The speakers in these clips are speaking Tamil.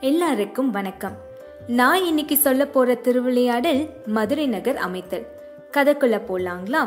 எல்லாருக்கும் வணக்கம் நான் இன்னைக்கு சொல்ல போற திருவிளையாடல் மதுரை நகர் அமைத்தல் கதைக்குள்ள போலாங்களா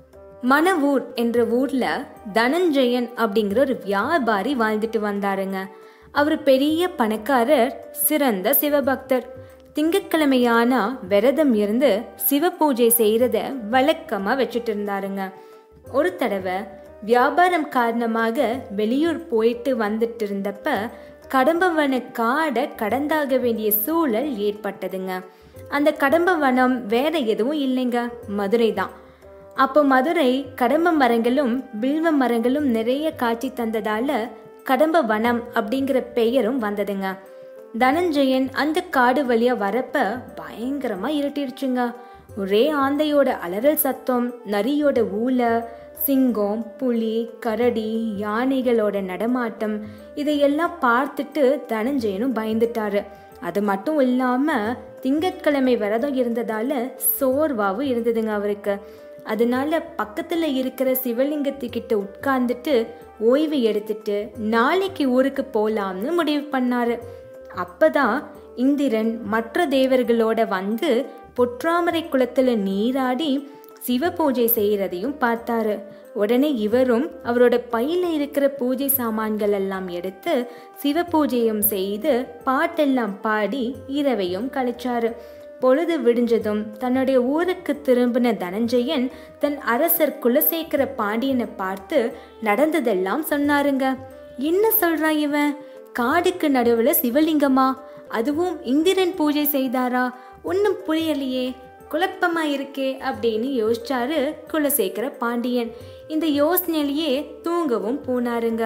மணவூர் என்ற ஊர்ல தனஞ்சயன் அப்படிங்கிற ஒரு வியாபாரி வாழ்ந்துட்டு வந்தாருங்க அவர் பெரிய பணக்காரர் சிறந்த சிவபக்தர் திங்கட்கிழமையானா விரதம் இருந்து சிவ பூஜை செய்யறத வழக்கமா வச்சுட்டு இருந்தாருங்க ஒரு தடவை வியாபாரம் காரணமாக வெளியூர் போயிட்டு வந்துட்டு இருந்தப்ப கடம்பவன காடை கடந்தாக வேண்டிய சூழல் ஏற்பட்டதுங்க அந்த கடம்பவனம் வேற எதுவும் இல்லைங்க மதுரை தான் அப்போ மதுரை கடம்ப மரங்களும் வில்வ மரங்களும் நிறைய காட்சி தந்ததால கடம்ப வனம் அப்படிங்கிற பெயரும் வந்ததுங்க தனஞ்சயன் அந்த காடு வழியா வரப்ப பயங்கரமா இருட்டிருச்சுங்க ஒரே ஆந்தையோட அலறல் சத்தம் நரியோட ஊல சிங்கம் புலி கரடி யானைகளோட நடமாட்டம் இதையெல்லாம் பார்த்துட்டு தனஞ்சயனும் பயந்துட்டாரு அது மட்டும் இல்லாம திங்கட்கிழமை விரதம் இருந்ததால சோர்வாவும் இருந்ததுங்க அவருக்கு அதனால பக்கத்துல இருக்கிற சிவலிங்கத்துக்கிட்ட உட்கார்ந்துட்டு ஓய்வு எடுத்துட்டு நாளைக்கு ஊருக்கு போலாம்னு முடிவு பண்ணாரு அப்பதான் இந்திரன் மற்ற தேவர்களோட வந்து பொற்றாமரை குளத்துல நீராடி சிவ பூஜை செய்யறதையும் பார்த்தாரு உடனே இவரும் அவரோட பையில இருக்கிற பூஜை சாமான்கள் எல்லாம் எடுத்து சிவ பூஜையும் செய்து பாட்டெல்லாம் பாடி இரவையும் கழிச்சாரு பொழுது விடிஞ்சதும் தன்னுடைய ஊருக்கு திரும்பின தனஞ்சயன் தன் அரசர் குலசேகர பாண்டியனை பார்த்து நடந்ததெல்லாம் சொன்னாருங்க என்ன சொல்றா இவன் காடுக்கு நடுவுல சிவலிங்கமா அதுவும் இந்திரன் பூஜை செய்தாரா ஒன்னும் புரியலையே குழப்பமா இருக்கே அப்படின்னு யோசிச்சாரு குலசேகர பாண்டியன் இந்த யோசனையிலேயே தூங்கவும் போனாருங்க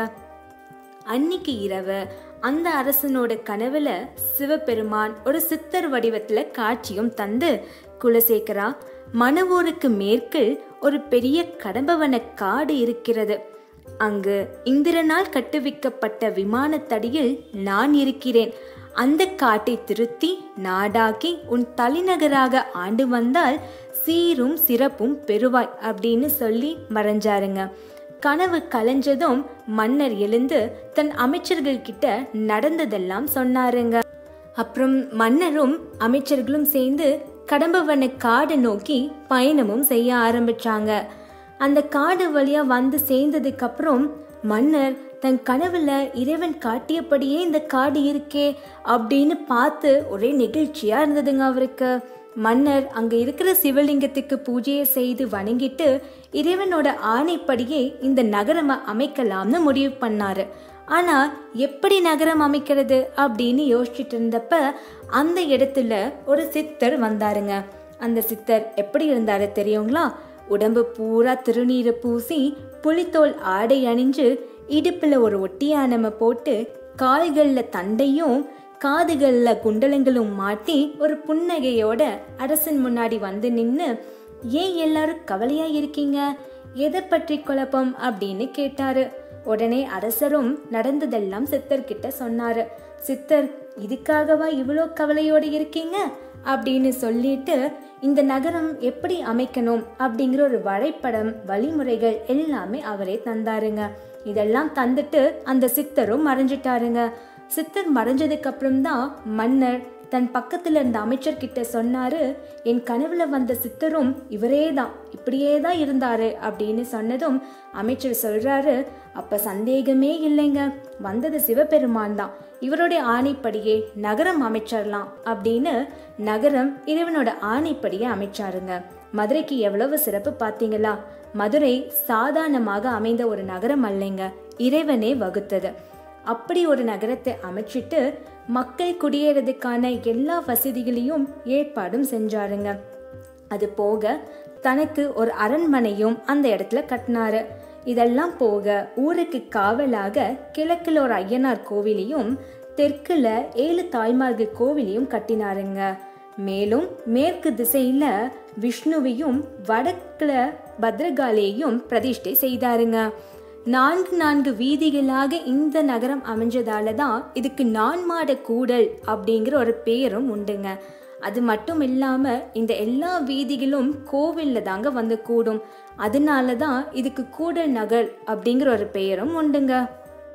அன்னைக்கு இரவு அந்த அரசனோட கனவுல சிவபெருமான் ஒரு சித்தர் வடிவத்துல காட்சியும் தந்து குலசேகரா மணவூருக்கு மேற்கில் ஒரு பெரிய கடம்பவன காடு இருக்கிறது அங்கு இந்திரனால் கட்டுவிக்கப்பட்ட விமானத்தடியில் நான் இருக்கிறேன் அந்த காட்டை திருத்தி நாடாக்கி உன் தலைநகராக ஆண்டு வந்தால் சீரும் சிறப்பும் பெறுவாய் அப்படின்னு சொல்லி மறைஞ்சாருங்க கனவு கலைஞ்சதும் மன்னர் எழுந்து தன் அமைச்சர்கள் கிட்ட நடந்ததெல்லாம் சொன்னாருங்க அப்புறம் மன்னரும் அமைச்சர்களும் சேர்ந்து கடம்பவன காடு நோக்கி பயணமும் செய்ய ஆரம்பிச்சாங்க அந்த காடு வழியா வந்து சேர்ந்ததுக்கு அப்புறம் மன்னர் தன் கனவுல இறைவன் காட்டியபடியே இந்த காடு இருக்கே அப்படின்னு பார்த்து ஒரே நெகிழ்ச்சியா இருந்ததுங்க அவருக்கு மன்னர் அங்க இருக்கிற சிவலிங்கத்துக்கு பூஜையை செய்து வணங்கிட்டு இறைவனோட ஆணைப்படியே இந்த நகரம் அமைக்கலாம்னு முடிவு பண்ணாரு ஆனா எப்படி நகரம் அமைக்கிறது அப்படின்னு யோசிச்சுட்டு இருந்தப்ப அந்த இடத்துல ஒரு சித்தர் வந்தாருங்க அந்த சித்தர் எப்படி இருந்தாரு தெரியுங்களா உடம்பு பூரா திருநீரை பூசி புலித்தோல் ஆடை அணிஞ்சு இடுப்புல ஒரு ஒட்டியானம போட்டு கால்கள்ல தண்டையும் காதுகள்ல குண்டலங்களும் மாட்டி ஒரு புன்னகையோட அரசன் முன்னாடி வந்து நின்னு ஏன் எல்லாரும் கவலையா இருக்கீங்க எதை பற்றி குழப்பம் அப்படின்னு கேட்டாரு உடனே அரசரும் நடந்ததெல்லாம் சித்தர்கிட்ட சொன்னாரு சித்தர் இதுக்காகவா இவ்வளோ கவலையோடு இருக்கீங்க அப்படின்னு சொல்லிட்டு இந்த நகரம் எப்படி அமைக்கணும் அப்படிங்கிற ஒரு வரைபடம் வழிமுறைகள் எல்லாமே அவரே தந்தாருங்க இதெல்லாம் தந்துட்டு அந்த சித்தரும் மறைஞ்சிட்டாருங்க சித்தர் மறைஞ்சதுக்கு அப்புறம் தான் மன்னர் தன் பக்கத்துல இருந்த அமைச்சர் கிட்ட சொன்னாரு என் கனவுல வந்த சித்தரும் இவரே தான் இப்படியே தான் இருந்தாரு அப்படின்னு சொன்னதும் அமைச்சர் சொல்றாரு அப்ப சந்தேகமே இல்லைங்க வந்தது சிவபெருமான் தான் இவருடைய ஆணைப்படியே நகரம் அமைச்சிடலாம் அப்படின்னு நகரம் இறைவனோட ஆணைப்படியே அமைச்சாருங்க மதுரைக்கு எவ்வளவு சிறப்பு பார்த்தீங்களா மதுரை சாதாரணமாக அமைந்த ஒரு நகரம் அல்லைங்க இறைவனே வகுத்தது அப்படி ஒரு நகரத்தை அமைச்சிட்டு மக்கள் குடியேறதுக்கான எல்லா வசதிகளையும் ஏற்பாடும் செஞ்சாருங்க அது போக தனக்கு ஒரு அரண்மனையும் அந்த இடத்துல கட்டினாரு இதெல்லாம் போக ஊருக்கு காவலாக கிழக்குல ஒரு ஐயனார் கோவிலையும் தெற்குல ஏழு தாய்மார்கள் கோவிலையும் கட்டினாருங்க மேலும் மேற்கு திசையில விஷ்ணுவையும் வடக்குல பத்ரகாளியையும் பிரதிஷ்டை செய்தாருங்க நான்கு நான்கு வீதிகளாக இந்த நகரம் அமைஞ்சதால தான் இதுக்கு நான்மாட கூடல் அப்படிங்கிற ஒரு பேரும் உண்டுங்க அது மட்டும் இல்லாம இந்த எல்லா வீதிகளும் கோவில்ல தாங்க வந்து கூடும் அதனால தான் இதுக்கு கூடல் நகர் அப்படிங்கிற ஒரு பெயரும் உண்டுங்க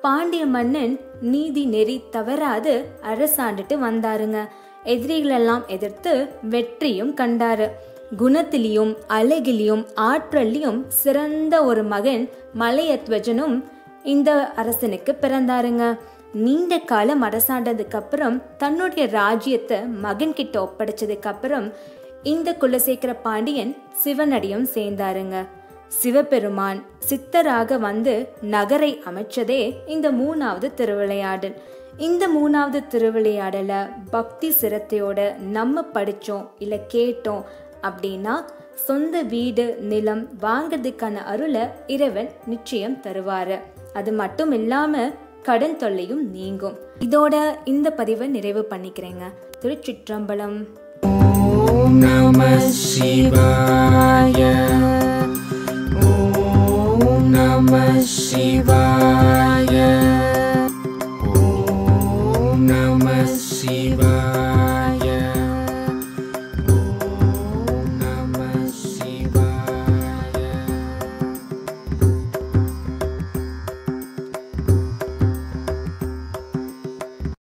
பாண்டிய மன்னன் நீதி நெறி தவறாது அரசாண்டுட்டு வந்தாருங்க எதிரிகளெல்லாம் எதிர்த்து வெற்றியும் கண்டாரு குணத்திலையும் அழகிலையும் ஆற்றல்லையும் சிறந்த ஒரு மகன் மலையத்வஜனும் இந்த அரசனுக்கு பிறந்தாருங்க நீண்ட காலம் அரசாண்டதுக்கு அப்புறம் தன்னுடைய ராஜ்யத்தை மகன் கிட்ட ஒப்படைச்சதுக்கு அப்புறம் இந்த குலசேகர பாண்டியன் சிவனடியும் சேர்ந்தாருங்க சிவபெருமான் சித்தராக வந்து நகரை அமைச்சதே இந்த மூணாவது திருவிளையாடல் இந்த மூணாவது திருவிளையாடலை பக்தி சிரத்தையோட நம்ம படித்தோம் இல்லை கேட்டோம் அப்படின்னா சொந்த வீடு நிலம் வாங்கிறதுக்கான அருளை இறைவன் நிச்சயம் தருவாரு அது மட்டும் இல்லாம கடன் தொல்லையும் நீங்கும் இதோட இந்த பதிவை நிறைவு பண்ணிக்கிறேங்க திருச்சிற்றம்பலம் ॐ नमः शिवाय ॐ नमः शिवाय